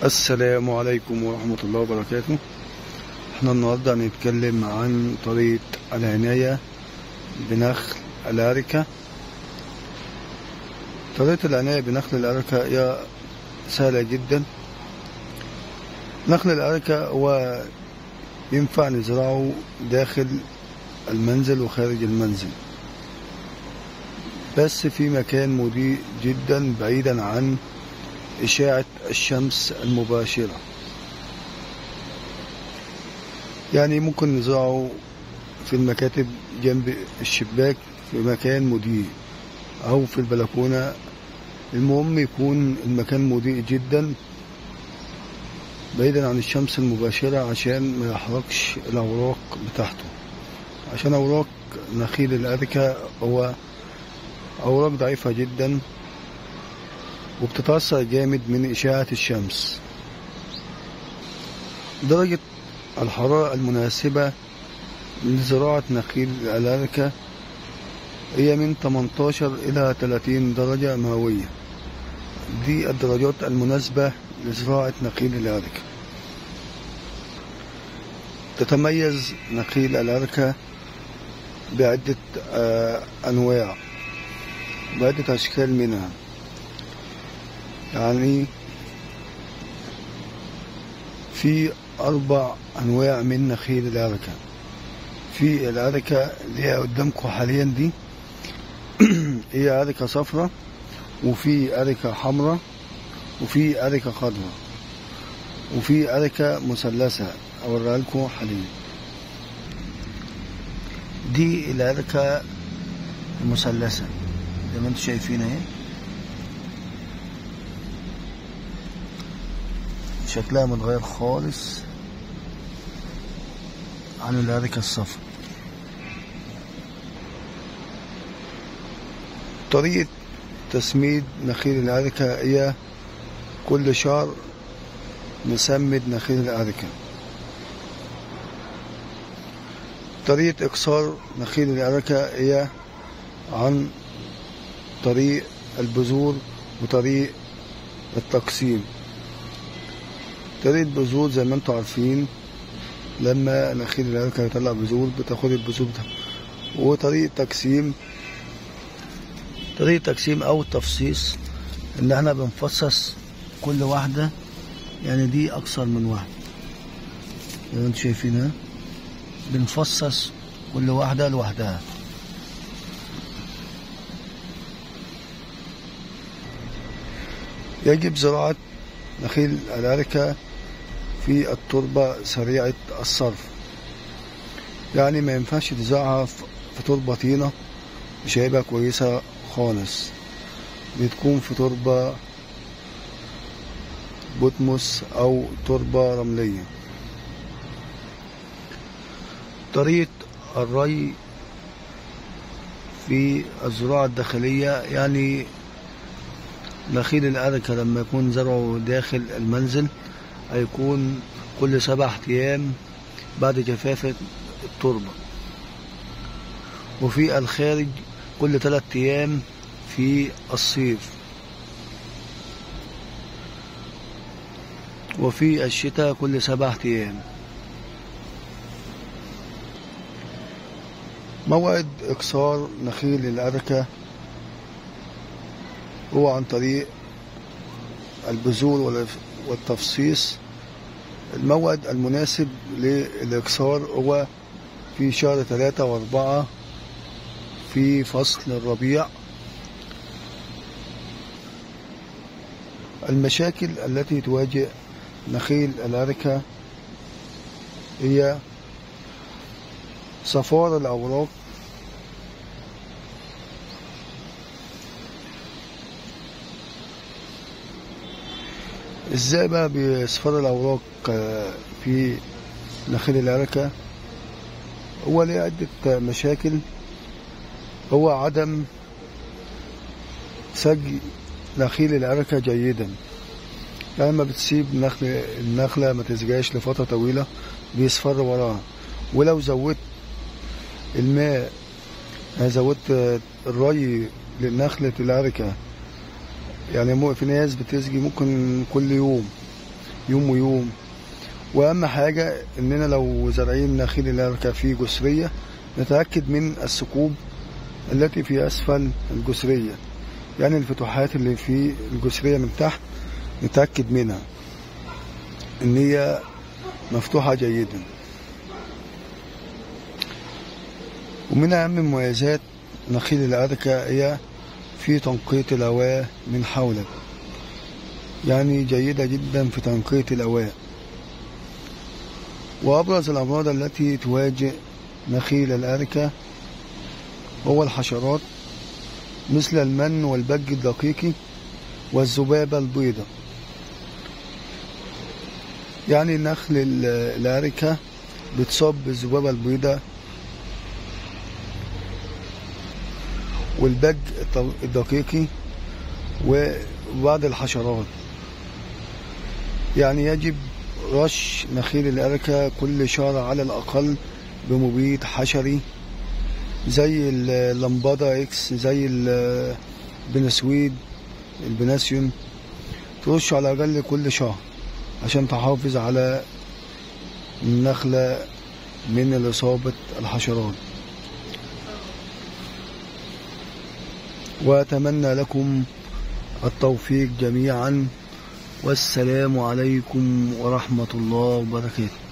السلام عليكم ورحمة الله وبركاته احنا النهاردة هنتكلم عن طريقة العناية بنخل الأركة طريقة العناية بنخل الأركة هي سهلة جدا نخل الأركة هو ينفع نزرعه داخل المنزل وخارج المنزل بس في مكان مضيء جدا بعيدا عن إشاعة الشمس المباشرة يعني ممكن نزرعه في المكاتب جنب الشباك في مكان مضيء أو في البلكونة المهم يكون المكان مضيء جدا بعيدا عن الشمس المباشرة عشان ما يحرقش الأوراق بتاعته عشان أوراق نخيل الأركة هو أوراق ضعيفة جدا وبتتأثر جامد من إشعة الشمس درجة الحرارة المناسبة لزراعة نخيل الأركة هي من 18 إلى 30 درجة مئوية دي الدرجات المناسبة لزراعة نخيل الأركة تتميز نخيل الأركة بعدة أنواع بعدة أشكال منها يعني في أربع أنواع من نخيل الأركة في الأركة اللي هي قدامكم حاليا دي هي أركة صفراء وفي أركة حمراء وفي أركة خضراء وفي أركة مثلثة أوريها لكم حاليا دي الأركة المثلثة زي ما انتم شايفين اهي شكلها متغير خالص عن الأركة الصفراء طريقة تسميد نخيل الأركة هي كل شهر نسمد نخيل الأركة طريقة إكسار نخيل الأركة هي عن طريق البذور وطريق التقسيم طريقة بذور زي ما انتم عارفين لما نخيل الأركة يطلع بذور بتاخد البذور وطريقة تقسيم طريقة تقسيم أو التفصيص إن احنا بنفصص كل واحدة يعني دي أكثر من واحدة زي ما انتم شايفينها بنفصص كل واحدة لوحدها يجب زراعة نخيل الأركة في التربة سريعة الصرف يعني ما ينفعش تزرعها في تربة طينة مش هيبقى كويسة خالص بتكون في تربة بوتموس أو تربة رملية طريقة الري في الزراعة الداخلية يعني نخيل الأركة لما يكون زرعه داخل المنزل هيكون كل سبع أيام بعد جفاف التربة وفي الخارج كل ثلاث أيام في الصيف وفي الشتاء كل سبعة أيام موعد إكسار نخيل الأركة هو عن طريق البذور والتفصيص الموعد المناسب للإكسار هو في شهر ثلاثة وأربعة في فصل الربيع المشاكل التي تواجه نخيل الأركة هي صفار الأوراق ازاي بقى بيصفر الأوراق في نخيل الأركة هو ليه عدة مشاكل هو عدم سج نخيل الأركة جيدا لما يعني بتسيب نخل النخلة ما تسجاش لفترة طويلة بيصفر وراها ولو زودت الماء زودت الري لنخلة الأركة يعني في ناس بتسقي ممكن كل يوم يوم ويوم واهم حاجة اننا لو زارعين نخيل الاركة في جسرية نتأكد من الثقوب التي في اسفل الجسرية يعني الفتحات اللي في الجسرية من تحت نتأكد منها ان هي مفتوحة جيدا ومن اهم مميزات نخيل الاركة هي في تنقية الهواء من حولك يعني جيدة جدا في تنقية الهواء وأبرز الأمراض التي تواجه نخيل الأركة هو الحشرات مثل المن والبج الدقيقي والذبابة البيضاء يعني نخل الأركة بتصاب بالذبابة البيضاء والبج الدقيقي وبعض الحشرات يعني يجب رش نخيل الأركة كل شهر على الأقل بمبيد حشري زي اللمبادة اكس زي البنسويد البناسيوم ترش على الأقل كل شهر عشان تحافظ على النخلة من إصابة الحشرات وأتمنى لكم التوفيق جميعا والسلام عليكم ورحمة الله وبركاته